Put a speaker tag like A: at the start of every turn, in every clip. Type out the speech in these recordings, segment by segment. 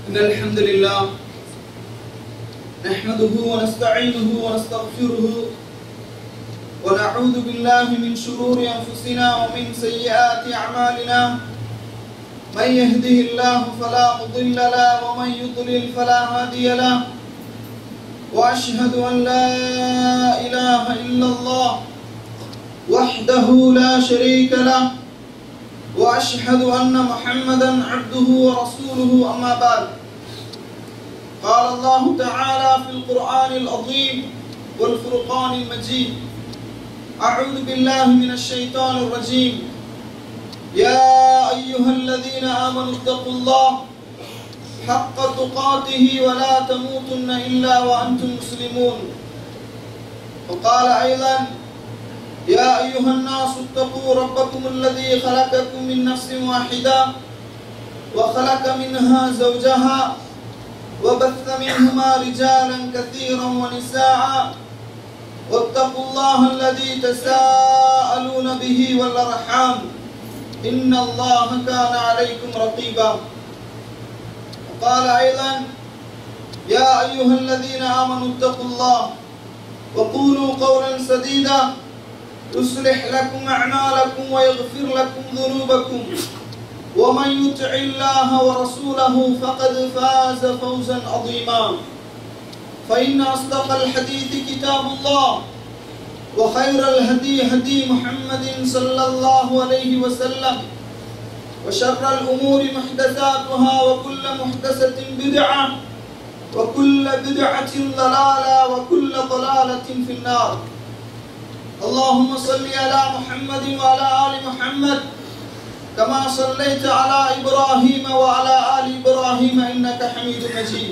A: إن الحمد لله نحمده ونستعينه ونستغفره ونعوذ بالله من شرور أنفسنا ومن سيئات أعمالنا من يهده الله فلا مضل له ومن يضلل فلا هادي له وأشهد أن لا إله إلا الله وحده لا شريك له واشهد ان محمدا عبده ورسوله اما بعد قال الله تعالى في القران العظيم والفرقان المجيد اعوذ بالله من الشيطان الرجيم يا ايها الذين امنوا اتقوا الله حق تقاته ولا تموتن الا وانتم مسلمون وقال ايضا يا أيها الناس اتقوا ربكم الذي خلقكم من نفس واحدة وخلق منها زوجها وبث منهما رجالا كثيرا ونساء واتقوا الله الذي تساءلون به والأرحام إن الله كان عليكم رقيبا وقال أيضا يا أيها الذين آمنوا اتقوا الله وقولوا قولا سديدا يصلح لكم أعمالكم ويغفر لكم ذنوبكم ومن يطع الله ورسوله فقد فاز فوزا عظيما فإن أصدق الحديث كتاب الله وخير الهدي هدي محمد صلى الله عليه وسلم وشر الأمور محدثاتها وكل محدثة بدعة وكل بدعة ضلالة وكل ضلالة في النار اللهم صل على محمد وعلى آل محمد كما صليت على إبراهيم وعلى آل إبراهيم إنك حميد مجيد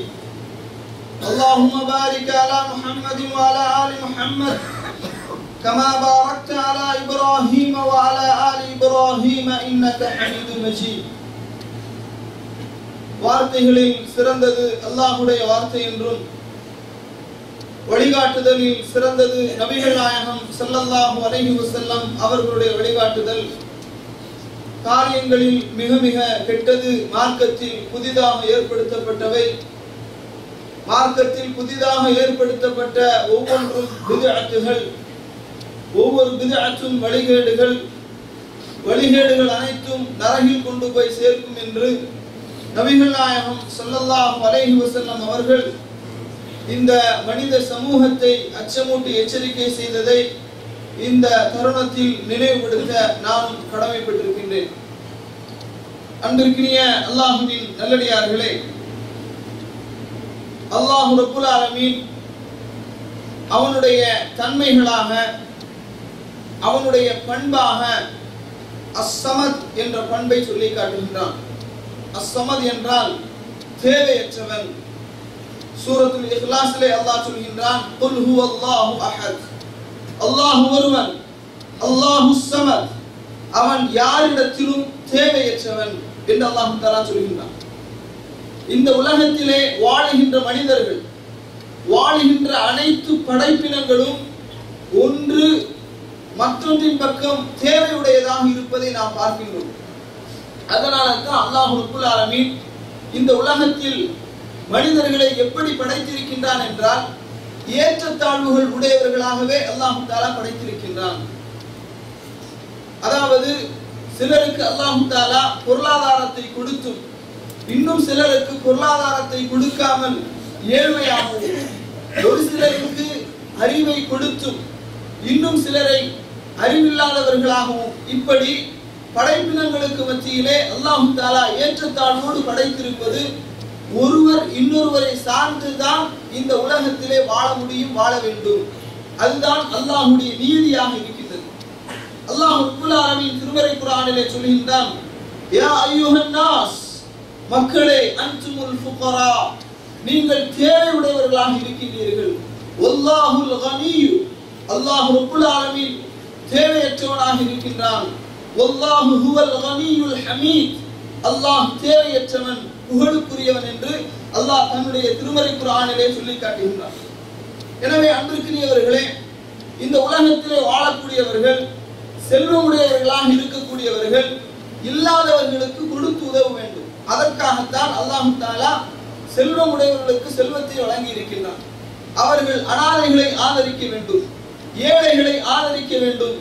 A: اللهم بارك على محمد وعلى آل محمد كما باركت على إبراهيم وعلى آل إبراهيم إنك حميد مجيد வார்த்தைகளில் சிறந்தது அல்லாஹுடைய வார்த்தை என்றும் வழிகாட்டுதலில் சிறந்தது நபிகள் நாயகம் ஸல்லல்லாஹு அலைஹி வஸல்லம் அவர்களுடைய வழிகாட்டுதல் காரியங்களில் மிக மிக கெட்டது மார்க்கத்தில் புதிதாக ஏற்படுத்தப்பட்டவை மார்க்கத்தில் புதிதாக ஏற்படுத்தப்பட்ட ஒவ்வொன்றும் பிதுஅத்துகள் ஒவ்வொரு பிதுஅத்தும் வழிகேடுகள் வழிகேடுகள் அனைத்தும் நரகில் கொண்டு போய் சேர்க்கும் என்று நபிகள் நாயகம் ஸல்லல்லாஹு அலைஹி வஸல்லம் அவர்கள் இந்த மனித சமூகத்தை அச்சமூட்டி எச்சரிக்கை செய்ததை இந்த தருணத்தில் நினைவுபடுத்த நானும் கடமைப்பட்டிருக்கின்றேன் அன்பிற்கினிய அல்லாஹுவின் நல்லடியார்களே அல்லாஹு ரப்புல் ஆலமீன் அவனுடைய தன்மைகளாக அவனுடைய பண்பாக அஸ்ஸமத் என்ற பண்பை சொல்லி காட்டுகின்றான் அஸ்ஸமத் என்றால் தேவையற்றவன் சூரத்துல் இக்லாஸிலே அல்லாஹ் சொல்கின்றான் குல் ஹுவல்லாஹு அஹத் அல்லாஹ் ஒருவன் அல்லாஹு ஸமத் அவன் யாரிடத்திலும் தேவையற்றவன் என்று அல்லாஹ் தஆலா சொல்கின்றான் இந்த உலகத்திலே வாழுகின்ற மனிதர்கள் வாழுகின்ற அனைத்து படைப்பினங்களும் ஒன்று மற்றொன்றின் பக்கம் தேவையுடையதாக இருப்பதை நாம் பார்க்கின்றோம் அதனால தான் அல்லாஹ் ரப்புல் ஆலமீன் இந்த உலகத்தில் மனிதர்களை எப்படி படைத்திருக்கின்றான் என்றால் ஏற்றத்தாழ்வுகள் உடையவர்களாகவே அல்லாஹு தாலா படைத்திருக்கின்றான் அதாவது சிலருக்கு அல்லாஹு தாலா பொருளாதாரத்தை கொடுத்தும் இன்னும் சிலருக்கு பொருளாதாரத்தை கொடுக்காமல் ஏழ்மையாகவும் ஒரு சிலருக்கு அறிவை கொடுத்தும் இன்னும் சிலரை அறிவில்லாதவர்களாகவும் இப்படி படைப்பினங்களுக்கு மத்தியிலே அல்லாஹு தாலா ஏற்றத்தாழ்வோடு படைத்திருப்பது ஒருவர் இன்னொருவரை சார்ந்துதான் இந்த உலகத்திலே வாழ முடியும் வாழ வேண்டும் அதுதான் அல்லாஹுடைய நீதியாக இருக்கின்றது அல்லாஹ் ரப்புல் ஆலமீன் திருமறை குர்ஆனிலே சொல்கின்றான் யா அய்யுஹன் நாஸ் மக்களே அன்துமுல் ஃபுகரா நீங்கள் தேவையுடையவர்களாக இருக்கின்றீர்கள் வல்லாஹுல் கனியு அல்லாஹ் ரப்புல் ஆலமீன் தேவையற்றவனாக இருக்கின்றான் வல்லாஹு ஹுவல் கனியுல் ஹமீத் அல்லாஹ் தேவையற்றவன் புகழுக்குரியவன் என்று அல்லாஹ் தன்னுடைய திருமறை குரானிலே சொல்லி காட்டுகின்றான் எனவே அன்பிற்குரியவர்களே இந்த உலகத்திலே வாழக்கூடியவர்கள் செல்வமுடையவர்களாக இருக்கக்கூடியவர்கள் இல்லாதவர்களுக்கு கொடுத்து உதவ வேண்டும் அதற்காகத்தான் அல்லாஹு தாலா செல்வம் உடையவர்களுக்கு செல்வத்தை வழங்கி இருக்கின்றான் அவர்கள் அனாதைகளை ஆதரிக்க வேண்டும் ஏழைகளை ஆதரிக்க வேண்டும்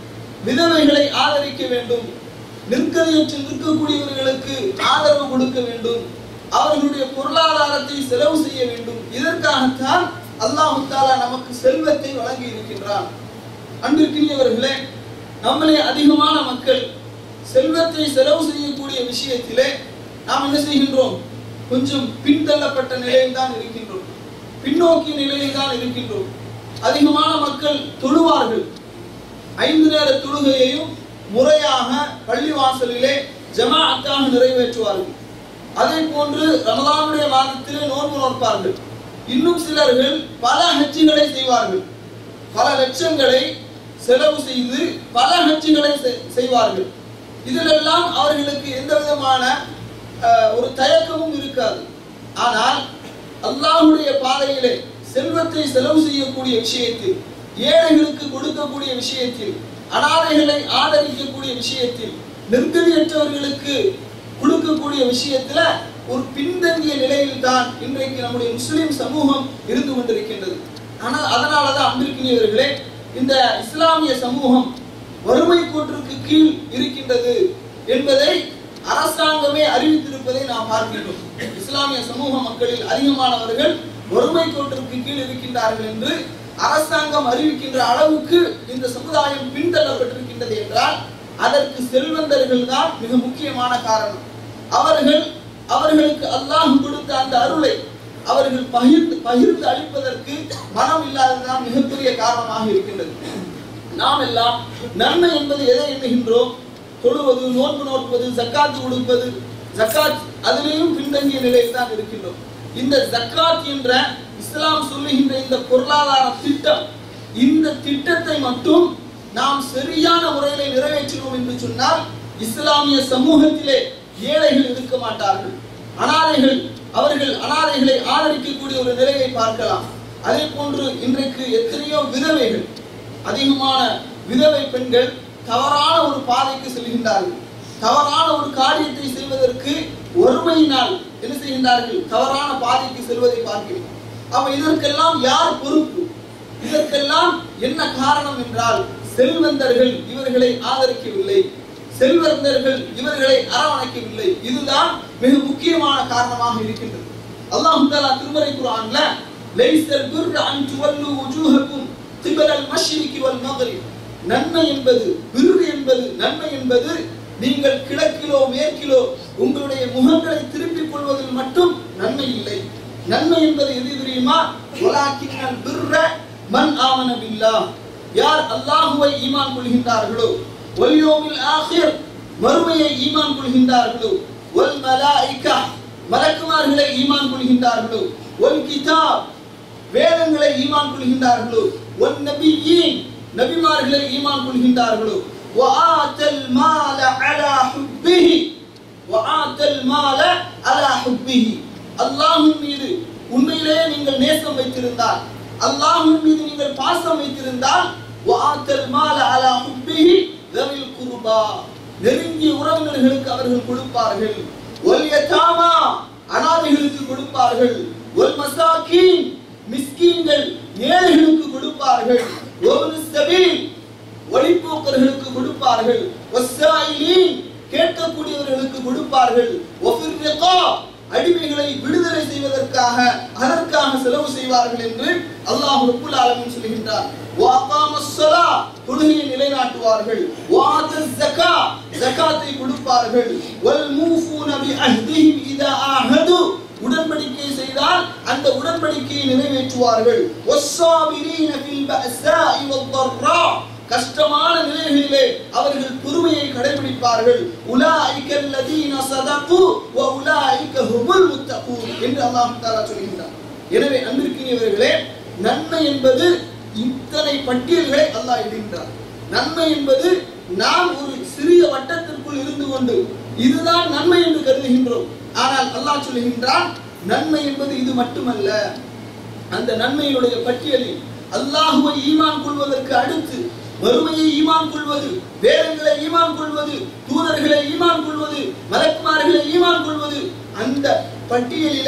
A: விதவைகளை ஆதரிக்க வேண்டும் நிற்கதியற்று நிற்கக்கூடியவர்களுக்கு ஆதரவு கொடுக்க வேண்டும் அவர்களுடைய பொருளாதாரத்தை செலவு செய்ய வேண்டும் இதற்காகத்தான் அல்லாஹு தாலா நமக்கு செல்வத்தை வழங்கி இருக்கின்றான் அன்பிற்கினியவர்களே நம்மளே அதிகமான மக்கள் செல்வத்தை செலவு செய்யக்கூடிய விஷயத்திலே நாம் என்ன செய்கின்றோம் கொஞ்சம் பின்தள்ளப்பட்ட நிலையில் தான் இருக்கின்றோம் பின்னோக்கிய நிலையில் தான் இருக்கின்றோம் அதிகமான மக்கள் தொழுவார்கள் ஐந்து நேர தொழுகையையும் முறையாக பள்ளிவாசலிலே ஜமாஅத்தாக நிறைவேற்றுவார்கள் அதே போன்று ரமலானுடைய மாதத்திலே நோன்பு நோற்பார்கள் இன்னும் சிலர்கள் பல ஹஜ்ஜுகளை செய்வார்கள் பல லட்சங்களை செலவு செய்து பல ஹஜ்ஜுகளை செ- செய்வார்கள் இதிலெல்லாம் அவர்களுக்கு எந்த விதமான அஹ், ஒரு தயக்கமும் இருக்காது ஆனால் அல்லாஹ்வுடைய பாதையிலே செல்வத்தை செலவு செய்யக்கூடிய விஷயத்தில் ஏழைகளுக்கு கொடுக்கக்கூடிய விஷயத்தில் அனாதைகளை ஆதரிக்கக்கூடிய விஷயத்தில் நிர்கதியற்றவர்களுக்கு கொடுக்கக்கூடிய விஷயத்துல ஒரு பின்தங்கிய நிலையில் தான் இன்றைக்கு நம்முடைய முஸ்லிம் சமூகம் இருந்து கொண்டிருக்கின்றது ஆனால் அதனாலதான் அன்பிற்கினியவர்களே இந்த இஸ்லாமிய சமூகம் வறுமை கோட்டிற்கு கீழ் இருக்கின்றது என்பதை அரசாங்கமே அறிவித்திருப்பதை நாம் பார்க்கின்றோம் இஸ்லாமிய சமூக மக்களில் அதிகமானவர்கள் வறுமை கோட்டிற்கு கீழ் இருக்கின்றார்கள் என்று அரசாங்கம் அறிவிக்கின்ற அளவுக்கு இந்த சமுதாயம் பின்தள்ளப்பட்டிருக்கின்றது என்றால் அதற்கு செல்வந்தர்கள் தான் மிக முக்கியமான காரணம் அவர்கள் அவர்களுக்கு அல்லாஹ் கொடுத்த அந்த அருளை அவர்கள் பகிர்ந்து பகிர்ந்து அளிப்பதற்கு மனம் இல்லாததுதான் மிகப்பெரிய காரணமாக இருக்கின்றது நாம் எல்லாம் நன்மை என்பது எதை எண்ணுகின்றோம் தொழுவது நோன்பு நோற்பது ஜக்காத்து கொடுப்பது ஜக்காத் அதிலேயும் பின்தங்கிய நிலையில் தான் இருக்கின்றோம் இந்த ஜக்காத் என்ற இஸ்லாம் சொல்லுகின்ற இந்த பொருளாதார திட்டம் இந்த திட்டத்தை மட்டும் நாம் சரியான முறையிலே நிறைவேற்றினோம் என்று சொன்னால் இஸ்லாமிய சமூகத்திலே ஏழைகள் இருக்க மாட்டார்கள் அனாதைகள் அவர்கள் அனாதைகளை ஆதரிக்கக்கூடிய ஒரு நிலையை பார்க்கலாம் அதே போன்று இன்றைக்கு எத்தனையோ விதவைகள் அதிகமான விதவை பெண்கள் தவறான ஒரு பாதைக்கு செல்கின்றார்கள் தவறான ஒரு காரியத்தை செய்வதற்கு ஒருமையினால் என்ன செய்கின்றார்கள் தவறான பாதைக்கு செல்வதை பார்க்கிறோம் அப்ப இதற்கெல்லாம் யார் பொறுப்பு இதற்கெல்லாம் என்ன காரணம் என்றால் செல்வந்தர்கள் இவர்களை ஆதரிக்கவில்லை செல்வந்தர்கள் இவர்களை அரவணைக்கவில்லை இதுதான் மிக முக்கியமான காரணமாக இருக்கின்றது அல்லாஹ் தஆலா திருமறை குர்ஆன்ல லைஸல் பிர்ர அன் துவல்லு wujuhakum கிபலல் மஷ்ரிகி வல் மக்ரிப் நன்மை என்பது பிர் என்பது நன்மை என்பது நீங்கள் கிழக்கிலோ மேற்கிலோ உங்களுடைய முகங்களை திருப்பிக் கொள்வதில் மட்டும் நன்மை இல்லை நன்மை என்பது எது தெரியுமா வலாக்கின்னல் பிர்ர மன் ஆமன பில்லாஹ் யார் அல்லாஹுவை ஈமான் கொள்கின்றார்களோ வல் யௌமில் ஆகிர் மறுமையை ஈமான் கொள்கின்றார்களோ வல் மலாயிகா மலக்குமார்களை ஈமான் கொள்கின்றார்களோ வல் கிதாப் வேதங்களை ஈமான் கொள்கின்றார்களோ வன் நபியீன் நபிமார்களை ஈமான் கொள்கின்றார்களோ வஆத்தல் மால அலா ஹுப்பிஹி வஆத்தல் மால அலா ஹுப்பிஹி அல்லாஹ்வின் மீது உண்மையிலேயே நீங்கள் நேசம் வைத்திருந்தால் அல்லாஹ்வின் மீது நீங்கள் பாசம் வைத்திருந்தால் வஆத்தல் மால அலா ஹுப்பிஹி தவில் குர்பா நெருங்கிய உறவினர்களுக்கு அவர்கள் கொடுப்பார்கள் ஒல் யதாமா அனாதைகளுக்கு கொடுப்பார்கள் ஒல் மசாக்கீன் மிஸ்கீன்கள் ஏழைகளுக்கு கொடுப்பார்கள் ஒபனு சபீல் ஒளிப்போக்கர்களுக்கு கொடுப்பார்கள் வஸ்ஸாயிலீன் கேட்கக்கூடியவர்களுக்கு கொடுப்பார்கள் ஒஃபிர் ரிகாப் அடிமைகளை விடுதலை செய்வதற்காக அதற்காக செலவு செய்வார்கள் என்று அல்லாஹ் ரப்புல் ஆலமீன் சொல்கின்றார் வஅகாமஸ் ஸலா தொழுகையை நிலைநாட்டுவார்கள் வஆத்தஸ் ஸகா ஜகாத்தை கொடுப்பார்கள் வல் மூஃபூன பி அஹ்திஹிம் இதா ஆஹது உடன்படிக்கை செய்தால் அந்த உடன்படிக்கையை நிறைவேற்றுவார்கள் வஸ்ஸாபிரீன ஃபில் பஅஸாஇ வத்தர்ரா கஷ்டமான நிலைகளிலே அவர்கள் பொறுமையை கடைபிடிப்பார்கள் உலாயிக அல்லதீன சதகு வ உலாயிக ஹுமுல் முத்தகூன் என்று அல்லாஹ் தஆலா சொல்கின்றார் எனவே அன்பிற்கினியவர்களே நன்மை என்பது இத்தனை பட்டியல்களை அல்லாஹ் இடுகின்றார் நன்மை என்பது நாம் ஒரு சிறிய வட்டத்திற்குள் இருந்து கொண்டு இதுதான் நன்மை என்று கருதுகின்றோம் ஆனால் அல்லாஹ் சொல்கின்றான் நன்மை என்பது இது மட்டுமல்ல அந்த நன்மையினுடைய பட்டியலில் அல்லாஹுவை ஈமான் கொள்வதற்கு அடுத்து வறுமையை ஈமான் கொள்வது வேதங்களை ஈமான் கொள்வது தூதர்களை ஈமான் கொள்வது மலக்குமார்களை ஈமான் கொள்வது அந்த பட்டியலிலே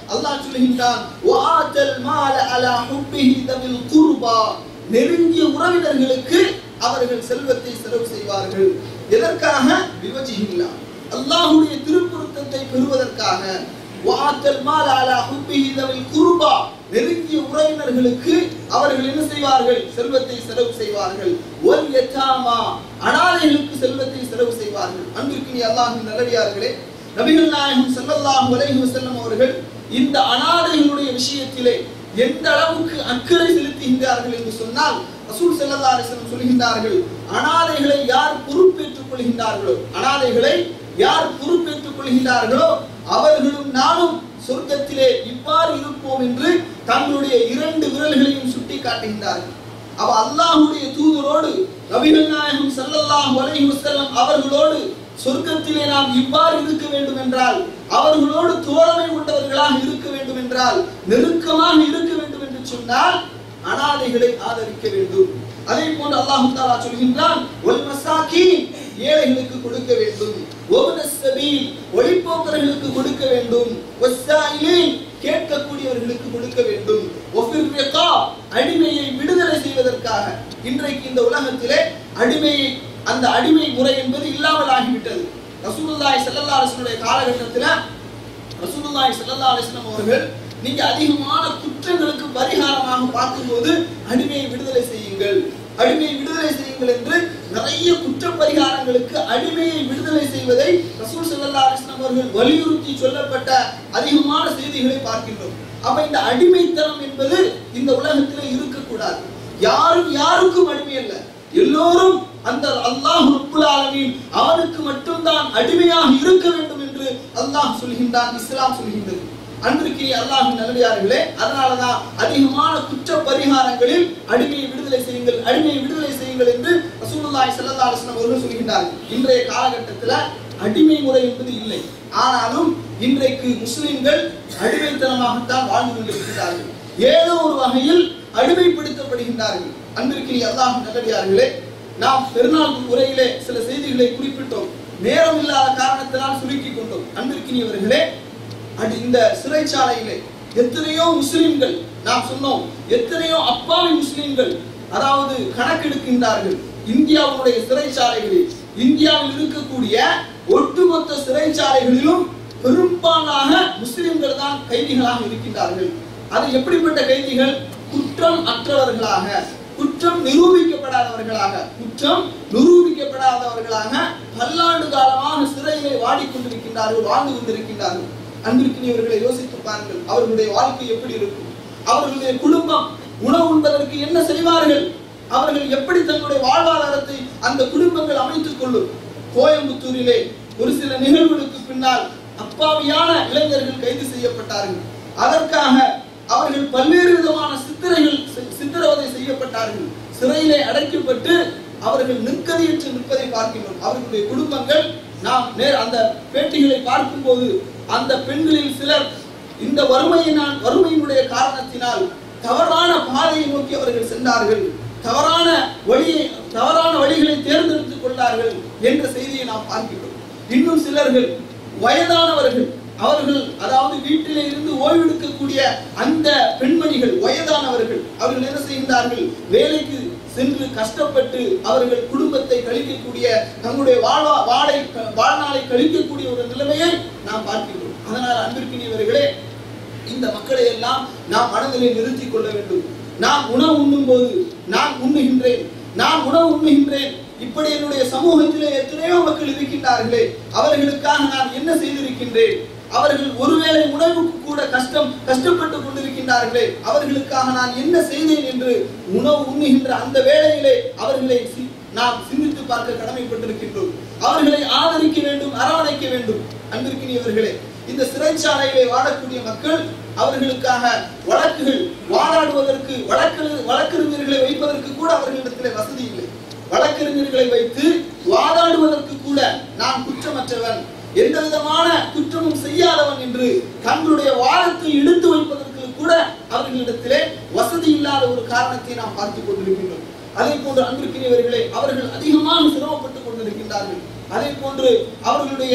A: அல்லாஹ் சொல்கின்றான் வஆத்தல் மால அலா ஹுப்பிஹி தவில் குர்பா நெருங்கிய உறவினர்களுக்கு அவர்கள் செல்வத்தை செலவு செய்வார்கள் எதற்காக விவஜிஹில்லா அல்லாஹ்வுடைய திருப்பொருத்தத்தை பெறுவதற்காக வஆத்தல் மால அலா ஹுப்பிஹி தவில் குர்பா நெருங்கிய உறவினர்களுக்கு அவர்கள் என்ன செய்வார்கள் செல்வத்தை செலவு செய்வார்கள் ஒல் யதாமா அனாதைகளுக்கு செல்வத்தை செலவு செய்வார்கள் அன்பிற்கினி அல்லாஹ்வின் நல்லடியார்களே நபிகள் நாயகம் ஸல்லல்லாஹு அலைஹி வஸல்லம் அவர்கள் இந்த அனாதைகளுடைய விஷயத்திலே எந்த அளவுக்கு அக்கறை செலுத்துகின்றார்கள் என்று சொன்னால் ரசூல் ஸல்லல்லாஹு அலைஹி வஸல்லம் சொல்கின்றார்கள் அனாதைகளை யார் பொறுப்பேற்றுக் கொள்கின்றார்களோ அனாதைகளை யார் பொறுப்பேற்றுக் கொள்கின்றார்களோ அவர்களும் நானும் சொர்க்கத்திலே இவ்வாறு இருப்போம் என்று தங்களுடைய இரண்டு விரல்களையும் சுட்டி காட்டுகின்றார்கள் அவ அல்லாஹ்வுடைய தூதரோடு நபிகள் நாயகம் ஸல்லல்லாஹு அலைஹி வஸல்லம் அவர்களோடு சொர்க்கத்திலே நாம் இவ்வாறு இருக்க வேண்டும் என்றால் அவர்களோடு தோழமை கொண்டவர்களாக இருக்க வேண்டும் என்றால் நெருக்கமாக இருக்க வேண்டும் என்று சொன்னால் அனாதைகளை ஆதரிக்க வேண்டும் அதே போன்று அல்லாஹ் தாலா சொல்கின்றான் ஒல் மசாக்கீன் ஏழைகளுக்கு கொடுக்க வேண்டும் ஒபன சபீல் ஒளிப்போக்கர்களுக்கு கொடுக்க வேண்டும் வஸ்ஸாயிலீன் கேட்கக்கூடியவர்களுக்கு கொடுக்க வேண்டும் ஒஃபிர் ரிகா அடிமையை விடுதலை செய்வதற்காக இன்றைக்கு இந்த உலகத்திலே அடிமையை அந்த அடிமை முறை என்பது இல்லாமல் ஆகிவிட்டது ரசூலுல்லாஹி ஸல்லல்லாஹு அலைஹி வஸல்லம் காலகட்டத்தில் ரசூலுல்லாஹி ஸல்லல்லாஹு அலைஹி வஸல்லம் அவர்கள் நீங்க அதிகமான குற்றங்களுக்கு பரிகாரமாக பார்க்கும்போது அடிமையை விடுதலை செய்யுங்கள் அடிமையை விடுதலை செய்யுங்கள் என்று நிறைய குற்ற பரிகாரங்களுக்கு அடிமையை விடுதலை செய்வதை ரசூல் ஸல்லல்லாஹு அலைஹி வஸல்லம் அவர்கள் வலியுறுத்தி சொல்லப்பட்ட அதிகமான செய்திகளை பார்க்கின்றோம் அப்ப இந்த அடிமைத்தனம் என்பது இந்த உலகத்தில் இருக்கக்கூடாது யாரும் யாருக்கும் அடிமை அல்ல எல்லோரும் அந்த அல்லாஹ் ரப்புல் ஆலமீன் அவனுக்கு மட்டும்தான் அடிமையாக இருக்க வேண்டும் என்று அல்லாஹ் சொல்கின்றான் இஸ்லாம் சொல்கின்றது அன்பிற்கிய அல்லாஹின் நல்லடியார்களே அதனாலதான் அதிகமான குற்ற பரிகாரங்களில் அடிமையை விடுதலை செய்யுங்கள் அடிமையை விடுதலை செய்யுங்கள் என்று ரசூலுல்லாஹி ஸல்லல்லாஹு அலைஹி வஸல்லம் அவர்கள் சொல்கின்றார்கள் இன்றைய காலகட்டத்தில் அடிமை முறை என்பது இல்லை ஆனாலும் இன்றைக்கு முஸ்லிம்கள் அடிமைத்தனமாகத்தான் வாழ்ந்து கொண்டிருக்கிறார்கள் ஏதோ ஒரு வகையில் அடிமைப்படுத்தப்படுகின்றார்கள் அன்பிற்கிய அல்லாஹ் நல்லடியார்களே நாம் பெருநாள் உரையிலே சில செய்திகளை குறிப்பிட்டோம் நேரம் இல்லாத காரணத்தினால் சுருக்கிக் கொண்டோம் அன்பிற்கினியவர்களே அது இந்த சிறைச்சாலையிலே எத்தனையோ முஸ்லிம்கள் நாம் சொன்னோம் எத்தனையோ அப்பாவி முஸ்லிம்கள் அதாவது கணக்கெடுக்கின்றார்கள் இந்தியாவுடைய சிறைச்சாலைகளில் இந்தியாவில் இருக்கக்கூடிய ஒட்டுமொத்த சிறைச்சாலைகளிலும் பெரும்பாலான முஸ்லிம்கள் தான் கைதிகளாக இருக்கின்றார்கள் அது எப்படிப்பட்ட கைதிகள் குற்றம் அற்றவர்களாக குற்றம் நிரூபிக்கப்படாதவர்களாக குற்றம் நிரூபிக்கப்படாதவர்களாக பல்லாண்டு காலமாக சிறையிலே வாடிக்கொண்டிருக்கின்றார்கள் வாழ்ந்து கொண்டிருக்கின்றார்கள் அன்பிற்கினியவர்களை யோசித்து பாருங்கள் அவர்களுடைய வாழ்க்கை எப்படி இருக்கும் அவர்களுடைய குடும்பம் உணவு உண்பதற்கு என்ன செய்வார்கள் அவர்கள் எப்படி தங்களுடைய வாழ்வாதாரத்தை அந்த குடும்பங்கள் அமைத்துக் கொள்ளும் கோயம்புத்தூரிலே ஒரு சில நிகழ்வுகளுக்கு பின்னால் அப்பாவியான இளைஞர்கள் கைது செய்யப்பட்டார்கள் அதற்காக அவர்கள் பல்வேறு விதமான சித்திரைகள் சி- சித்திரவதை செய்யப்பட்டார்கள் சிறையிலே அடைக்கப்பட்டு அவர்கள் நிற்கதியற்று நிற்பதை பார்க்கின்றோம் அவர்களுடைய குடும்பங்கள் நாம் நேர் அந்த பேட்டிகளை பார்க்கும்போது அந்த பெண்களில் சிலர் இந்த வறுமையினால் வறுமையினுடைய காரணத்தினால் தவறான பாதையை நோக்கி அவர்கள் சென்றார்கள் தவறான வழியை தவறான வழிகளை தேர்ந்தெடுத்துக் கொண்டார்கள் என்ற செய்தியை நாம் பார்க்கிறோம் இன்னும் சிலர்கள் வயதானவர்கள் அவர்கள் அதாவது வீட்டிலே இருந்து ஓய்வெடுக்கக்கூடிய அந்த பெண்மணிகள் வயதானவர்கள் அவர்கள் என்ன செய்கின்றார்கள் வேலைக்கு சென்று கஷ்டப்பட்டு அவர்கள் குடும்பத்தை கழிக்கக்கூடிய தங்களுடைய வாழ்வா வாழை வாழ்நாளை கழிக்கக்கூடிய ஒரு நிலைமையை நாம் பார்க்கின்றோம் அதனால் அன்பிற்கினியவர்களே இந்த மக்களை எல்லாம் நாம் மனதிலே நிறுத்திக் கொள்ள வேண்டும் நான் உணவு உண்ணும் போது நான் உண்ணுகின்றேன் நான் உணவு உண்ணுகின்றேன் இப்படி என்னுடைய சமூகத்திலே எத்தனையோ மக்கள் இருக்கின்றார்களே அவர்களுக்காக நான் என்ன செய்திருக்கின்றேன் அவர்கள் ஒருவேளை உணவுக்கு கூட கஷ்டம் கஷ்டப்பட்டு கொண்டிருக்கின்றார்களே அவர்களுக்காக நான் என்ன செய்தேன் என்று உணவு உண்ணுகின்ற அந்த வேளையிலே அவர்களை சி- நாம் சிந்தித்து பார்க்க கடமைப்பட்டிருக்கின்றோம் அவர்களை ஆதரிக்க வேண்டும் அரவணைக்க வேண்டும் அன்பிற்கினியவர்களே இந்த சிறைச்சாலையிலே வாழக்கூடிய மக்கள் அவர்களுக்காக வழக்குகள் வாதாடுவதற்கு வழக்கு வழக்கறிஞர்களை வைப்பதற்கு கூட அவர்களிடத்திலே வசதி இல்லை வழக்கறிஞர்களை வைத்து வாதாடுவதற்கு கூட நான் குற்றமற்றவன் எந்த விதமான குற்றமும் செய்யாதவன் என்று தங்களுடைய வாதத்தை எடுத்து வைப்பதற்கு கூட அவர்களிடத்திலே வசதி இல்லாத ஒரு காரணத்தை நாம் பார்த்துக் கொண்டிருக்கின்றோம் அதே போன்று அன்பிற்கினியவர்களே அவர்கள் அதிகமாக சிரமப்பட்டுக் கொண்டிருக்கின்றார்கள் அதே போன்று அவர்களுடைய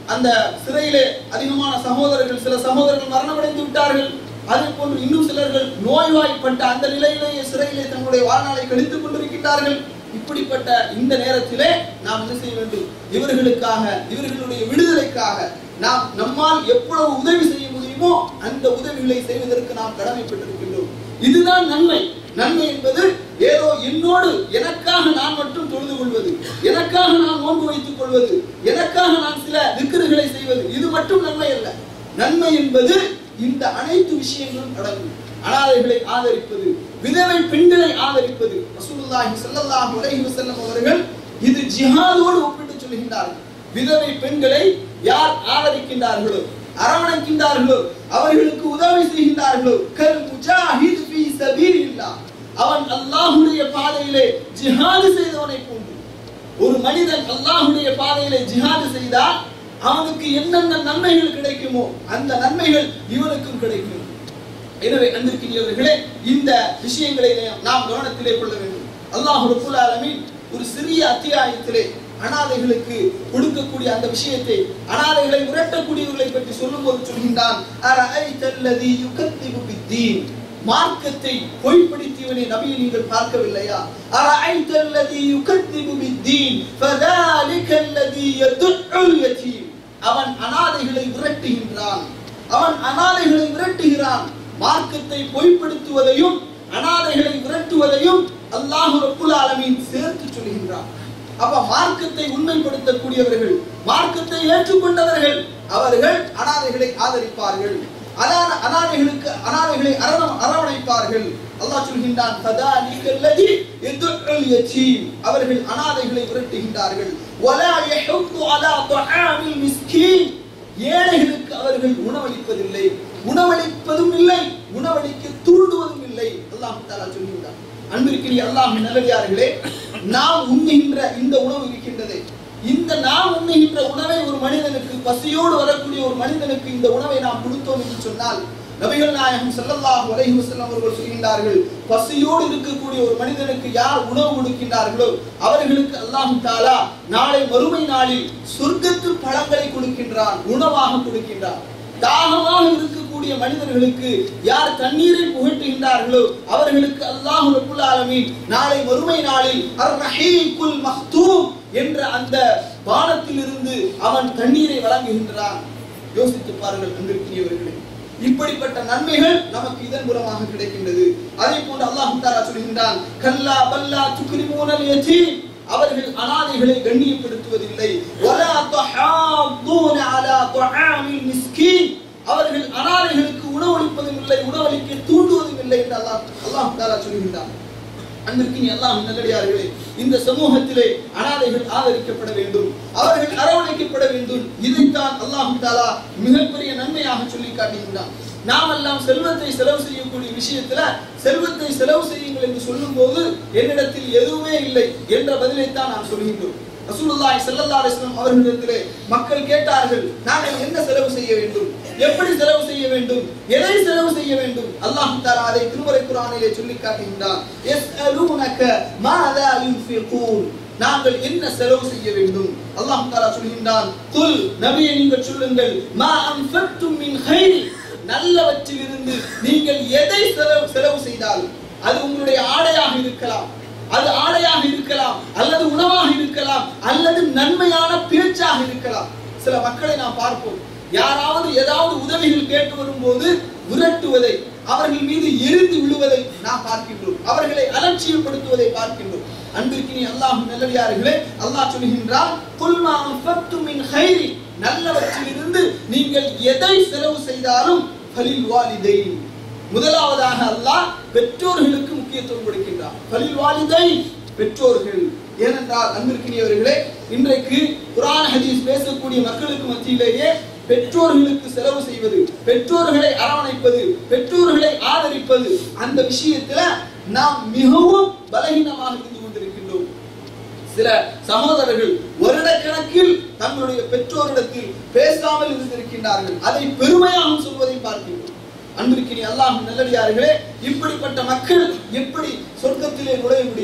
A: அந்த சிறையிலே அதிகமான சகோதரர்கள் சில சகோதரர்கள் மரணமடைந்து விட்டார்கள் அதே போன்று இன்னும் சிலர்கள் நோய்வாய்ப்பட்ட அந்த நிலையிலேயே சிறையிலே தங்களுடைய வாழ்நாளை கழித்துக் கொண்டிருக்கின்றார்கள் இப்படிப்பட்ட இந்த நேரத்திலே நாம் என்ன செய்ய வேண்டும் இவர்களுக்காக இவர்களுடைய விடுதலைக்காக நாம் நம்மால் எவ்வளவு உதவி செய்ய முடியுமோ அந்த உதவிகளை செய்வதற்கு நாம் கடமைப்பட்டிருக்கின்றோம் இதுதான் நன்மை நன்மை என்பது ஏதோ என்னோடு எனக்காக நான் மட்டும் தொழுது கொள்வது எனக்காக நான் நோன்பு வைத்துக் கொள்வது எனக்காக நான் சில திக்கிறுகளை செய்வது இது மட்டும் நன்மை அல்ல நன்மை என்பது இந்த அனைத்து விஷயங்களும் அடங்கும் அனாதைகளை ஆதரிப்பது விதவை பெண்களை ஆதரிப்பது ரசூலுல்லாஹி ஸல்லல்லாஹு அலைஹி வஸல்லம் அவர்கள் இது ஜிஹாதோடு ஒப்பிட்டு சொல்கின்றார்கள் விதவை பெண்களை யார் ஆதரிக்கின்றார்களோ அரவணைக்கின்றார்களோ அவர்களுக்கு உதவி செய்கின்றார்களோ கல் முஜாஹித் ஃபீ சபீலில்லாஹ் அவன் அல்லாஹ்வுடைய பாதையிலே ஜிஹாது செய்தவனை போன்று ஒரு மனிதன் அல்லாஹ்வுடைய பாதையிலே ஜிஹாது செய்தால் அவனுக்கு என்னென்ன நன்மைகள் கிடைக்குமோ அந்த நன்மைகள் இவனுக்கும் கிடைக்கும் எனவே அன்பிற்கினியவர்களே இந்த விஷயங்களை நாம் கவனத்திலே கொள்ள வேண்டும் அல்லாஹ் ரப்புல் ஆலமீன் ஒரு சிறிய அத்தியாயத்திலே அனாதைகளுக்கு கொடுக்கக்கூடிய அந்த விஷயத்தை அனாதைகளை விரட்டக்கூடியவர்களை பற்றி சொல்லும்போது சொல்கின்றான் அரஐதல்லதி யுகத்திபு பித்தீன் மார்க்கத்தை பொய்ப்படுத்தியவனை நபியை நீங்கள் பார்க்கவில்லையா அரஐதல்லதி யுகத்திபு பித்தீன் ஃபதாலிகல்லதி யதுல் யதீம் அவன் அனாதைகளை விரட்டுகின்றான் அவன் அனாதைகளை விரட்டுகிறான் மார்க்கத்தை பொய்ப்படுத்துவதையும் அனாதைகளை விரட்டுவதையும் அல்லாஹு ரப்புல் ஆலமீன் சேர்த்து சொல்கின்றான் அப்ப மார்க்கத்தை உண்மைப்படுத்தக்கூடியவர்கள் மார்க்கத்தை ஏற்றுக்கொண்டவர்கள் அவர்கள் அனாதைகளை ஆதரிப்பார்கள் அனாத- அனாதைகளுக்கு அனாதைகளை அரணம் அரவணைப்பார்கள் அல்லாஹ் சொல்கின்றான் ஃபதாலிக அல்லதி யதுல் யதீம் அவர்கள் அனாதைகளை விரட்டுகின்றார்கள் வலா யஹுத்து அலா துஆமில் மிஸ்கீன் ஏழைகளுக்கு அவர்கள் உணவளிப்பதில்லை உணவளிப்பதும் இல்லை உணவளிக்க தூண்டுவதும் இல்லை அல்லாஹ் தஆலா சொல்கின்றான் அன்பிற்கிறிய அல்லாஹ் நல்லடியார்களே நாம் உண்ணுகின்ற இந்த உணவு இருக்கின்றதே இந்த நாம் உண்ணுகின்ற உணவை ஒரு மனிதனுக்கு பசியோடு வரக்கூடிய ஒரு மனிதனுக்கு இந்த உணவை நாம் கொடுத்தோம் என்று சொன்னால் நபிகள் நாயகம் ஸல்லல்லாஹு அலைஹி வஸல்லம் அவர்கள் சொல்கின்றார்கள் பசியோடு இருக்கக்கூடிய ஒரு மனிதனுக்கு யார் உணவு கொடுக்கின்றார்களோ அவர்களுக்கு அல்லாஹ் தாலா நாளை மறுமை நாளில் சொர்க்கத்து பழங்களை கொடுக்கின்றான் உணவாக கொடுக்கின்றான் தாகமாக இருக்கக்கூடிய மனிதர்களுக்கு யார் தண்ணீரை புகட்டுகின்றார்களோ அவர்களுக்கு அல்லாஹ் ரப்புல் ஆலமீன் நாளை மறுமை நாளில் அர் ரஹீகுல் மக்தூம் என்ற அந்த பானத்திலிருந்து அவன் தண்ணீரை வழங்குகின்றான் யோசித்து பாருங்கள் அன்பிற்குரியவர்களே இப்படிப்பட்ட நன்மைகள் நமக்கு இதன் மூலமாக கிடைக்கின்றது அதே போன்று அல்லாஹ் தாலா சொல்கின்றான் கல்லா பல்லா துக்ரிமூனல் யதீம் அவர்கள் அனாதைகளை கண்ணியப்படுத்துவதில்லை வலா தஹாத்தூன அலா துஆமில் மிஸ்கீன் அவர்கள் அனாதைகளுக்கு உணவளிப்பதும் இல்லை உணவளிக்க தூண்டுவதும் இல்லை என்று அல்லாஹ் அல்லாஹ் தாலா சொல்கின்றான் அன்பிற்கினி அல்லாஹ் நல்லடியார்களே இந்த சமூகத்திலே அனாதைகள் ஆதரிக்கப்பட வேண்டும் அவர்கள் அரவணைக்கப்பட வேண்டும் இதைத்தான் அல்லாஹ் தாலா மிகப்பெரிய நன்மையாக சொல்லி காட்டுகின்றான் நாம் எல்லாம் செல்வத்தை செலவு செய்யக்கூடிய விஷயத்துல செல்வத்தை செலவு செய்யுங்கள் என்று சொல்லும்போது என்னிடத்தில் எதுவுமே இல்லை என்ற பதிலைத்தான் நாம் சொல்கின்றோம் ரசூலுல்லாஹி ஸல்லல்லாஹு அலைஹி வஸல்லம் அவர்களிடத்திலே மக்கள் கேட்டார்கள் நாங்கள் என்ன செலவு செய்ய வேண்டும் எப்படி செலவு செய்ய வேண்டும் எதை செலவு செய்ய வேண்டும் அல்லாஹ் தஆலா அதை திருமறை குர்ஆனிலே சொல்லி காட்டுகின்றான் யஸ்அலூனக மாதா யுன்ஃபிகூன் நாங்கள் என்ன செலவு செய்ய வேண்டும் அல்லாஹ் தஆலா சொல்கின்றான் குல் நபியே நீங்கள் சொல்லுங்கள் மா அன்ஃபக்தும் மின் கைர் நல்லவற்றிலிருந்து நீங்கள் எதை செலவு செலவு செய்தாலும் அது உங்களுடைய ஆடையாக இருக்கலாம் அது ஆடையாக இருக்கலாம் அல்லது உணவாக இருக்கலாம் அல்லது நன்மையான பேச்சாக இருக்கலாம் சில மக்களை நாம் பார்ப்போம் யாராவது ஏதாவது உதவிகள் கேட்டு வரும்போது விரட்டுவதை அவர்கள் மீது எரிந்து விழுவதை நாம் பார்க்கின்றோம் அவர்களை அலட்சியப்படுத்துவதை பார்க்கின்றோம் அன்பிற்கினி அல்லாஹ் நல்லடியார்களே அல்லாஹ் சொல்கின்றான் குல்மா அன்ஃபக்தும் மின் கைரி நல்லவற்றிலிருந்து நீங்கள் எதை செலவு செய்தாலும் ஃபலில் வாலிதைன் முதலாவதாக அல்லாஹ் பெற்றோர்களுக்கு முக்கியத்துவம் கொடுக்கின்றார் பலில் வாலிதை பெற்றோர்கள் ஏனென்றால் அன்பிற்கினியவர்களே இன்றைக்கு குரான் ஹதீஸ் பேசக்கூடிய மக்களுக்கு மத்தியிலேயே பெற்றோர்களுக்கு செலவு செய்வது பெற்றோர்களை அரவணைப்பது பெற்றோர்களை ஆதரிப்பது அந்த விஷயத்துல நாம் மிகவும் பலகீனமாக இருந்து கொண்டிருக்கின்றோம் சில சகோதரர்கள் வருடக்கணக்கில் தங்களுடைய பெற்றோரிடத்தில் பேசாமல் இருந்திருக்கின்றார்கள் அதை பெருமையாக சொல்வதை பார்க்கின்றோம் அன்பிற்கினி அல்லாஹ் நல்லடியார்களே இப்படிப்பட்ட மக்கள் எப்படி சொர்க்கத்திலே நுழைய முடியும்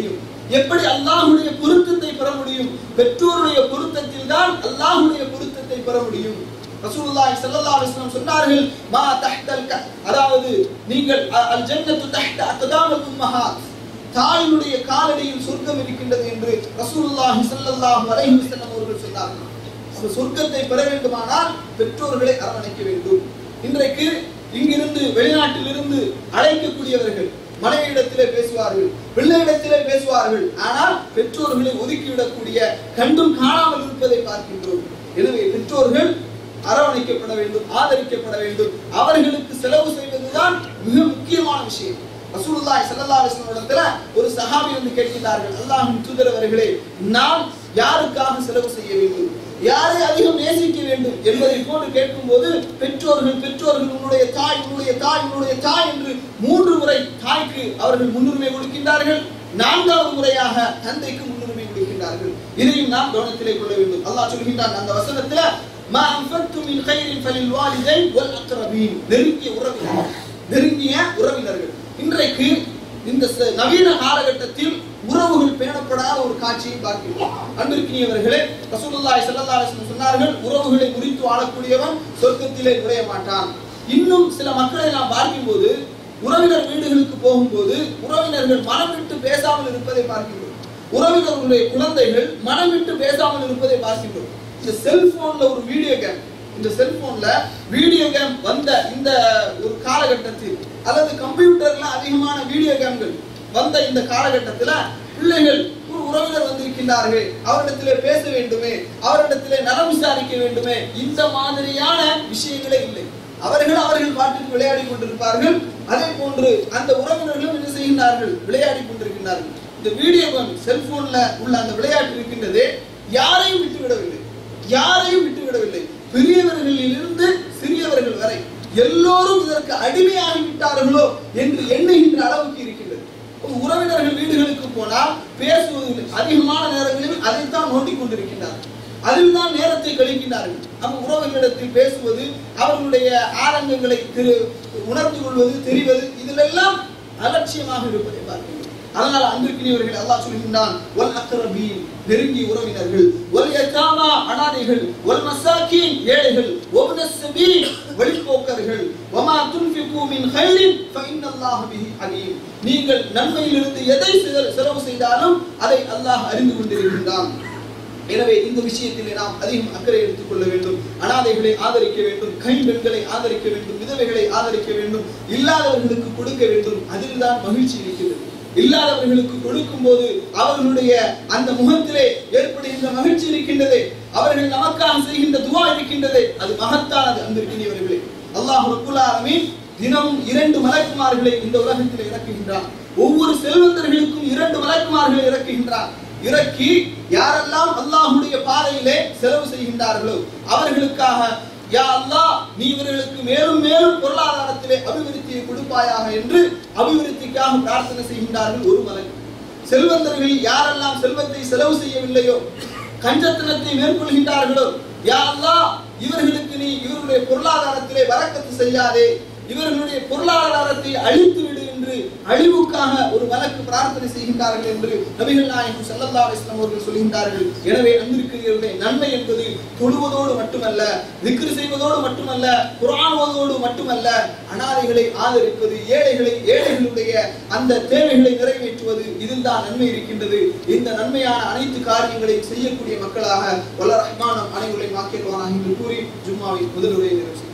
A: எப்படி அல்லாஹ்வுடைய பொருத்தத்தை பெற முடியும் பெற்றோருடைய பொருத்தத்தில் தான் அல்லாஹ்வுடைய பொருத்தத்தை பெற முடியும் ரசூலுல்லாஹி ஸல்லல்லாஹு அலைஹி வஸல்லம் சொன்னார்கள் மா தஹ்தல் க அதாவது நீங்கள் அ- அல் ஜன்னத்து தஹ்த அக்தாமல் உம்மஹாத் தாயினுடைய காலடியில் சொர்க்கம் இருக்கின்றது என்று ரசூலுல்லாஹி ஸல்லல்லாஹு அலைஹி வஸல்லம் அவர்கள் சொன்னார்கள் அந்த சொர்க்கத்தை பெற வேண்டுமானால் பெற்றோர்களை அரவணைக்க வேண்டும் இன்றைக்கு இங்கிருந்து வெளிநாட்டிலிருந்து அழைக்கக்கூடியவர்கள் மனைவியிடத்திலே பேசுவார்கள் பிள்ளையிடத்திலே பேசுவார்கள் ஆனால் பெற்றோர்களை ஒதுக்கிவிடக்கூடிய கண்டும் காணாமல் இருப்பதை பார்க்கின்றோம் எனவே பெற்றோர்கள் அரவணைக்கப்பட வேண்டும் ஆதரிக்கப்பட வேண்டும் அவர்களுக்கு செலவு செய்வதுதான் மிக முக்கியமான விஷயம் ரசூலுல்லாஹி ஸல்லல்லாஹு அலைஹி வஸல்லம் இடத்துல ஒரு சஹாபி வந்து கேட்கிறார்கள் அல்லாஹ்வின் தூதர் அவர்களே நான் யாருக்காக செலவு செய்ய வேண்டும் யாரை அதிகம் நேசிக்க வேண்டும் என்பதை போன்று கேட்கும்போது பெற்றோர்கள் பெற்றோர்கள் உன்னுடைய தாய் உன்னுடைய தாய் உன்னுடைய தாய் என்று மூன்று முறை தாய்க்கு அவர்கள் முன்னுரிமை கொடுக்கின்றார்கள் நான்காவது முறையாக தந்தைக்கு முன்னுரிமை கொடுக்கின்றார்கள் இதையும் நாம் கவனத்திலே கொள்ள வேண்டும் அல்லாஹ் சொல்கின்றான் அந்த வசனத்துல மா அன்ஃபக்து மின் கைரின் ஃபலில் வாலிதைன் வல் அக்ரபீன் நெருங்கிய உறவினர்கள் நெருங்கிய உறவினர்கள் இன்றைக்கு இந்த ச- நவீன காலகட்டத்தில் உறவுகள் பேணப்படாத ஒரு காட்சியை பார்க்கிறோம் அன்பிற்கினியவர்களே ரசூலுல்லாஹி ஸல்லல்லாஹு அலைஹி வஸல்லம் சொன்னார்கள் உறவுகளை முறித்து வாழக்கூடியவன் சொர்க்கத்திலே நுழைய மாட்டான் இன்னும் சில மக்களை நாம் பார்க்கும்போது உறவினர் வீடுகளுக்கு போகும்போது உறவினர்கள் மனம் விட்டு பேசாமல் இருப்பதை பார்க்கின்றோம் உறவினர்களுடைய குழந்தைகள் மனம் விட்டு பேசாமல் இருப்பதை பார்க்கின்றோம் இந்த செல்போன்ல ஒரு வீடியோ கேம் இந்த செல்போன்ல வீடியோ கேம் வந்த இந்த ஒரு காலகட்டத்தில் அல்லது கம்ப்யூட்டர்ல அதிகமான வீடியோ கேம்கள் வந்த இந்த காலகட்டத்துல பிள்ளைகள் ஒரு உறவினர் வந்திருக்கின்றார்கள் அவரிடத்திலே பேச வேண்டுமே அவரிடத்திலே நலம் விசாரிக்க வேண்டுமே இந்த மாதிரியான விஷயங்களே இல்லை அவர்கள் அவர்கள் பாட்டுக்கு விளையாடி கொண்டிருப்பார்கள் அதே போன்று அந்த உறவினர்களும் என்ன செய்கின்றார்கள் விளையாடி கொண்டிருக்கின்றார்கள் இந்த வீடியோ கேம் செல்போன்ல உள்ள அந்த விளையாட்டு இருக்கின்றதே யாரையும் விட்டு விடவில்லை யாரையும் விட்டு விடவில்லை பெரியவர்களிலிருந்து சிறியவர்கள் வரை எல்லோரும் இதற்கு அடிமையாகி விட்டார்களோ என்று எண்ணுகின்ற அளவுக்கு இருக்கின்றது ஒரு உறவினர்கள் வீடுகளுக்கு போனால் பேசுவது அதிகமான நேரங்களில் அதைத்தான் நோண்டிக் கொண்டிருக்கின்றார்கள் அதில் தான் நேரத்தை கழிக்கின்றார்கள் அப்ப உறவுகளிடத்தில் பேசுவது அவர்களுடைய ஆரங்கங்களை திரு உணர்ந்து கொள்வது தெரிவது இதிலெல்லாம் அலட்சியமாக இருப்பதை பார்க்கிறோம் அதனால் அன்பிற்கினியவர்கள் அல்லாஹ் சொல்கின்றான் வல் அக்ரபீன் நெருங்கிய உறவினர்கள் வல் யதாமா அனாதைகள் வல் மசாக்கீன் ஏழைகள் வப்ன ஸபீல் வழிப்போக்கர்கள் வமா துன்ஃபிகு மின் கைரின் ஃபஇன்னல்லாஹ பிஹி அலீம் நீங்கள் நன்மையிலிருந்து எதை செல- செலவு செய்தாலும் அதை அல்லாஹ் அறிந்து கொண்டிருக்கின்றான் எனவே இந்த விஷயத்திலே நாம் அதிகம் அக்கறை எடுத்துக் கொள்ள வேண்டும் அனாதைகளை ஆதரிக்க வேண்டும் கைம்பெண்களை ஆதரிக்க வேண்டும் விதவைகளை ஆதரிக்க வேண்டும் இல்லாதவர்களுக்கு கொடுக்க வேண்டும் அதில் தான் மகிழ்ச்சி இருக்கிறது இல்லாதவர்களுக்கு கொடுக்கும் போது அவர்களுடைய அந்த முகத்திலே ஏற்படுகின்ற மகிழ்ச்சி இருக்கின்றதே அவர்கள் நமக்காக செய்கின்ற துவா இருக்கின்றதே அது மகத்தானது அன்பிற்கினியவர்களே அல்லாஹ் ரப்புல் ஆலமீன் தினமும் இரண்டு மலக்குமார்களை இந்த உலகத்தில் இறக்குகின்றான் ஒவ்வொரு செல்வந்தர்களுக்கும் இரண்டு மலக்குமார்களை இறக்குகின்றான் இறக்கி யாரெல்லாம் அல்லாஹ்வுடைய பாதையிலே செலவு செய்கின்றார்களோ அவர்களுக்காக யா அல்லாஹ் நீ இவர்களுக்கு மேலும் மேலும் பொருளாதாரத்திலே அபிவிருத்தியை கொடுப்பாயாக என்று அபிவிருத்திக்காக பிரார்த்தனை செய்கின்றார்கள் ஒரு மலக்கு செல்வந்தர்கள் யாரெல்லாம் செல்வத்தை செலவு செய்யவில்லையோ கஞ்சத்தனத்தை மேற்கொள்கின்றார்களோ யா அல்லாஹ் இவர்களுக்கு நீ இவர்களுடைய பொருளாதாரத்திலே வரக்கத்து செய்யாதே இவர்களுடைய பொருளாதாரத்தை அழித்து விடு என்று அழிவுக்காக ஒரு வழக்கு பிரார்த்தனை செய்கின்றார்கள் என்று நபிகள் நாயகம் ஸல்லல்லாஹு அலைஹி வஸல்லம் அவர்கள் சொல்கின்றார்கள் எனவே அன்பிற்கிறவர்களே நன்மை என்பது தொழுவதோடு மட்டுமல்ல திக்ரு செய்வதோடு மட்டுமல்ல குர்ஆன் ஓதுவதோடு மட்டுமல்ல அனாதைகளை ஆதரிப்பது ஏழைகளை ஏழைகளுடைய அந்த தேவைகளை நிறைவேற்றுவது இதில் தான் நன்மை இருக்கின்றது இந்த நன்மையான அனைத்து காரியங்களையும் செய்யக்கூடிய மக்களாக வல்ல ரஹ்மானம் அனைவரையும் ஆக்கிடுவானாக என்று கூறி ஜும்மாவின் முதலுரையை நிறைவு செய்கிறேன்.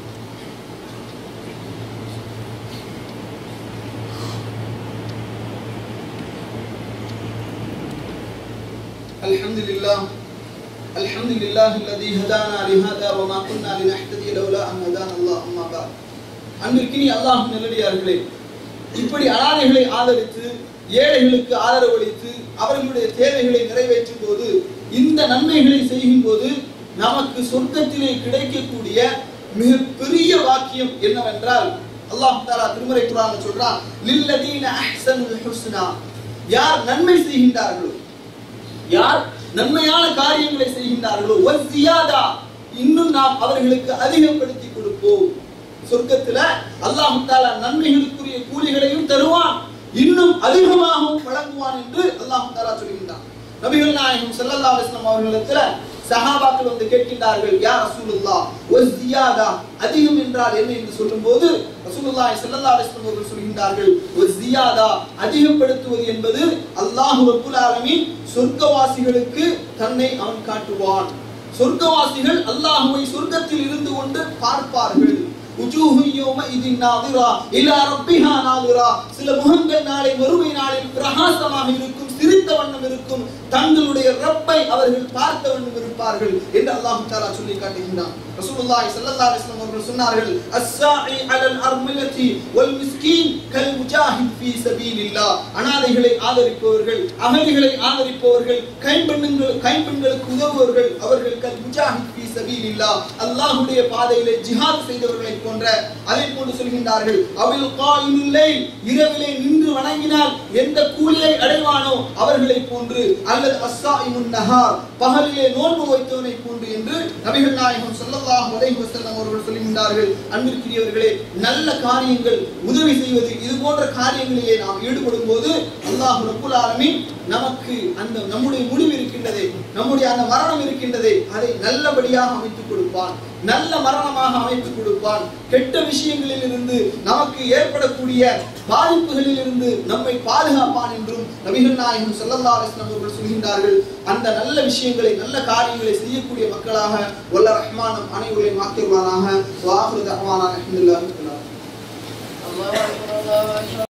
A: الحمد لله الحمد لله الذي هدانا لهذا وما كنا لنهتدي لولا ان هدانا الله اما بعد அன்பிற்கினி அல்லாஹ் நல்லடியார்களே இப்படி அனாதைகளை ஆதரித்து ஏழைகளுக்கு ஆதரவு அளித்து அவர்களுடைய தேவைகளை நிறைவேற்றும் போது இந்த நன்மைகளை செய்யும் போது நமக்கு சொர்க்கத்திலே கிடைக்கக்கூடிய மிகப்பெரிய வாக்கியம் என்னவென்றால் அல்லாஹ் தாலா திருமறை குரான் சொல்றான் லில்லதீன அஹ்சனுல் ஹுஸ்னா யார் நன்மை செய்கின்றார்களோ யார் நன்மையான காரியங்களை செய்கின்றார்களோ வஸ்ஸியாதா இன்னும் நாம் அவர்களுக்கு அதிகப்படுத்தி கொடுப்போம் சொர்க்கத்துல அல்லாஹ் தாலா நன்மைகளுக்குரிய கூலிகளையும் தருவான் இன்னும் அதிகமாகவும் வழங்குவான் என்று அல்லாஹ் தஆலா சொல்கின்றான் நபிகள் நாயகம் ஸல்லல்லாஹு அலைஹி வஸல்லம் அவர்களிடத்துல சஹாபாக்கள் வந்து கேட்கின்றார்கள் யா ரசூலுல்லாஹ் வஸ்தியாதா அதிகம் என்றால் என்ன என்று சொல்லும்போது ரசூலுல்லாஹி ஸல்லல்லாஹு அலைஹி வஸல்லம் அவர்கள் சொல்கின்றார்கள் வஸ்தியாதா அதிகப்படுத்துவது என்பது அல்லாஹ் ரப்புல் ஆலமீன் சொர்க்கவாசிகளுக்கு தன்னை அவன் காட்டுவான் சொர்க்கவாசிகள் அல்லாஹ்வை சொர்க்கத்தில் இருந்து கொண்டு பார்ப்பார்கள் உஜூஹு யௌமஇதின் நாதிரா இலா ரப்பிஹா நாதிரா சில முகங்கள் நாளை மறுமை நாளில் பிரகாசமாக இருக்கும் சிரித்த வண்ணம் இருக்கும் தங்களுடைய ரப்பை அவர்கள் பார்த்த வண்ணம் இருப்பார்கள் என்று அல்லாஹ் தஆலா சொல்லி காட்டுகின்றான் ரசூலுல்லாஹி ஸல்லல்லாஹு அலைஹி வஸல்லம் அவர்கள் சொன்னார்கள் அஸ்ஸாஇ அலல் அர்மிலதி வல் மிஸ்கீன் கல் முஜாஹித் ஃபீ சபீலில்லாஹ் அனாதைகளை ஆதரிப்பவர்கள் அகதிகளை ஆதரிப்பவர்கள் கைம்பெண்கள் கைம்பெண்களுக்கு உதவுபவர்கள் அவர்கள் கல் முஜாஹித் ஃபீ சபீலில்லாஹ் அல்லாஹ்வுடைய பாதையிலே ஜிஹாத் செய்தவர்களை போன்ற அதை போன்று சொல்கின்றார்கள் அவில் காயினுல் லைல் இரவிலே நின்று வணங்கினால் எந்த கூலியை அடைவானோ அவர்களை போன்று அல்லது அஸ்ஸாயிமுன் நஹார் பகலிலே நோன்பு வைத்தவனை போன்று என்று நபிகள் நாயகம் ஸல்லல்லாஹு அலைஹி வஸல்லம் அவர்கள் சொல்கின்றார்கள் அன்பிற்குரியவர்களே நல்ல காரியங்கள் உதவி செய்வது இது போன்ற காரியங்களிலே நாம் ஈடுபடும் போது அல்லாஹ் ரப்புல் ஆலமீன் நமக்கு அந்த நம்முடைய முடிவு இருக்கின்றதே நம்முடைய அந்த மரணம் இருக்கின்றதே அதை நல்லபடியாக அமைத்துக் கொடுப்பான் நல்ல மரணமாக அமைத்துக் கொடுப்பான் கெட்ட விஷயங்களில் இருந்து நமக்கு ஏற்படக்கூடிய பாதிப்புகளில் இருந்து நம்மை பாதுகாப்பான் என்றும் நபிகள் நாயகம் ஸல்லல்லாஹு அலைஹி வஸல்லம் அவர்கள் சொல்கின்றார்கள் அந்த நல்ல விஷயங்களை நல்ல காரியங்களை செய்யக்கூடிய மக்களாக வல்ல ரஹ்மானும் அனைவரையும் ஆக்கிடுவானாக வாஹிரு தஹ்வானா அல்ஹம்துலில்லாஹி ரப்பில் ஆலமீன்
B: الله أكبر الله أكبر